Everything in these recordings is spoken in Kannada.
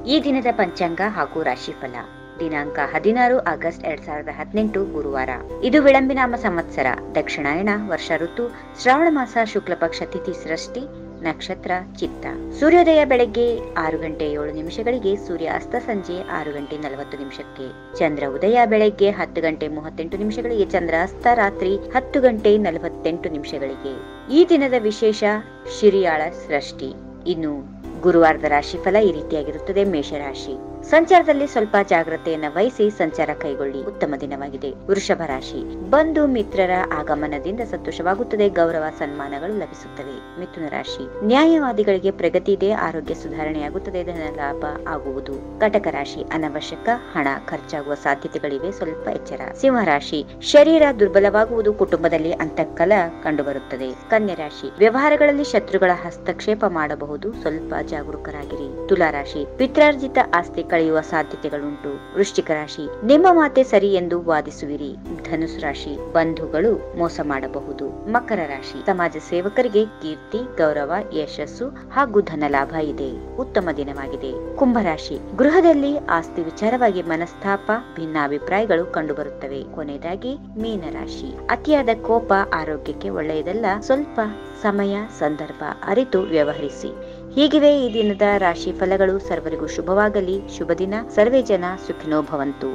ಈ ದಿನದ ಪಂಚಾಂಗ ಹಾಗೂ ರಾಶಿಫಲ ದಿನಾಂಕ ಹದಿನಾರು ಆಗಸ್ಟ್ ಎರಡ್ ಸಾವಿರದ ಹದಿನೆಂಟು ಗುರುವಾರ ಇದು ವಿಳಂಬಿನಾಮ ಸಂವತ್ಸರ ದಕ್ಷಿಣಾಯಣ ವರ್ಷ ಋತು ಶ್ರಾವಣ ಮಾಸ ಶುಕ್ಲ ಪಕ್ಷ ತಿಥಿ ಸೃಷ್ಟಿ ನಕ್ಷತ್ರ ಚಿತ್ತ ಸೂರ್ಯೋದಯ ಬೆಳಗ್ಗೆ ಆರು ಗಂಟೆ ಏಳು ನಿಮಿಷಗಳಿಗೆ ಸೂರ್ಯ ಅಸ್ತ ಸಂಜೆ ಆರು ಗಂಟೆ ನಲವತ್ತು ನಿಮಿಷಕ್ಕೆ ಚಂದ್ರ ಉದಯ ಬೆಳಗ್ಗೆ ಹತ್ತು ಗಂಟೆ ಮೂವತ್ತೆಂಟು ನಿಮಿಷಗಳಿಗೆ ಚಂದ್ರ ಅಸ್ತ ರಾತ್ರಿ ಹತ್ತು ಗಂಟೆ ನಲವತ್ತೆಂಟು ನಿಮಿಷಗಳಿಗೆ ಈ ದಿನದ ವಿಶೇಷ ಶಿರಿಯಾಳ ಸೃಷ್ಟಿ ಇನ್ನು ಗುರುವಾರದ ರಾಶಿಫಲ ಈ ರೀತಿಯಾಗಿರುತ್ತದೆ ಮೇಷರಾಶಿ ಸಂಚಾರದಲ್ಲಿ ಸ್ವಲ್ಪ ಜಾಗ್ರತೆಯನ್ನ ವಹಿಸಿ ಸಂಚಾರ ಕೈಗೊಳ್ಳಿ ಉತ್ತಮ ದಿನವಾಗಿದೆ ವೃಷಭ ರಾಶಿ ಬಂಧು ಮಿತ್ರರ ಆಗಮನದಿಂದ ಸಂತೋಷವಾಗುತ್ತದೆ ಗೌರವ ಸನ್ಮಾನಗಳು ಲಭಿಸುತ್ತವೆ ಮಿಥುನ ರಾಶಿ ನ್ಯಾಯವಾದಿಗಳಿಗೆ ಪ್ರಗತಿ ಇದೆ ಆರೋಗ್ಯ ಸುಧಾರಣೆಯಾಗುತ್ತದೆ ಧನ ಲಾಭ ಆಗುವುದು ಕಟಕ ರಾಶಿ ಅನವಶ್ಯಕ ಹಣ ಖರ್ಚಾಗುವ ಸಾಧ್ಯತೆಗಳಿವೆ ಸ್ವಲ್ಪ ಎಚ್ಚರ ಸಿಂಹ ರಾಶಿ ಶರೀರ ದುರ್ಬಲವಾಗುವುದು ಕುಟುಂಬದಲ್ಲಿ ಅಂತಃಕಲ ಕಂಡುಬರುತ್ತದೆ ಕನ್ಯಾ ರಾಶಿ ವ್ಯವಹಾರಗಳಲ್ಲಿ ಶತ್ರುಗಳ ಹಸ್ತಕ್ಷೇಪ ಮಾಡಬಹುದು ಸ್ವಲ್ಪ ಜಾಗರೂಕರಾಗಿರಿ ತುಲಾ ರಾಶಿ ಪಿತ್ರಾರ್ಜಿತ ಆಸ್ತಿ ಕಳೆಯುವ ಸಾಧ್ಯತೆಗಳುಂಟು ವೃಶ್ಚಿಕ ರಾಶಿ ನಿಮ್ಮ ಮಾತೆ ಸರಿ ಎಂದು ವಾದಿಸುವಿರಿ ಧನುಸು ರಾಶಿ ಬಂಧುಗಳು ಮೋಸ ಮಾಡಬಹುದು ಮಕರ ರಾಶಿ ಸಮಾಜ ಸೇವಕರಿಗೆ ಕೀರ್ತಿ ಗೌರವ ಯಶಸ್ಸು ಹಾಗೂ ಧನಲಾಭ ಇದೆ ಉತ್ತಮ ದಿನವಾಗಿದೆ ಕುಂಭರಾಶಿ ಗೃಹದಲ್ಲಿ ಆಸ್ತಿ ವಿಚಾರವಾಗಿ ಮನಸ್ತಾಪ ಭಿನ್ನಾಭಿಪ್ರಾಯಗಳು ಕಂಡುಬರುತ್ತವೆ ಕೊನೆಯದಾಗಿ ಮೀನರಾಶಿ ಅತಿಯಾದ ಕೋಪ ಆರೋಗ್ಯಕ್ಕೆ ಒಳ್ಳೆಯದಲ್ಲ ಸ್ವಲ್ಪ ಸಮಯ ಸಂದರ್ಭ ಅರಿತು ವ್ಯವಹರಿಸಿ ಹೀಗಿವೆ ಈ ದಿನದ ರಾಶಿ ಫಲಗಳು ಸರ್ವರಿಗೂ ಶುಭವಾಗಲಿ ಶುಭ ದಿನ ಸರ್ವೇ ಜನ ಸುಖಿನೋ ಭವಂತು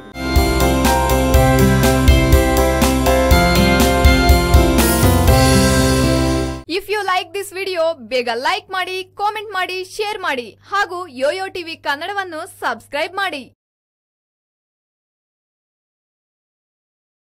if you like this video ಬೇಗ ಲೈಕ್ ಮಾಡಿ ಕಾಮೆಂಟ್ ಮಾಡಿ ಶೇರ್ ಮಾಡಿ ಹಾಗೂ ಯೋಯೋ ಟಿವಿ ಕನ್ನಡವನ್ನು ಸಬ್ಸ್ಕ್ರೈಬ್ ಮಾಡಿ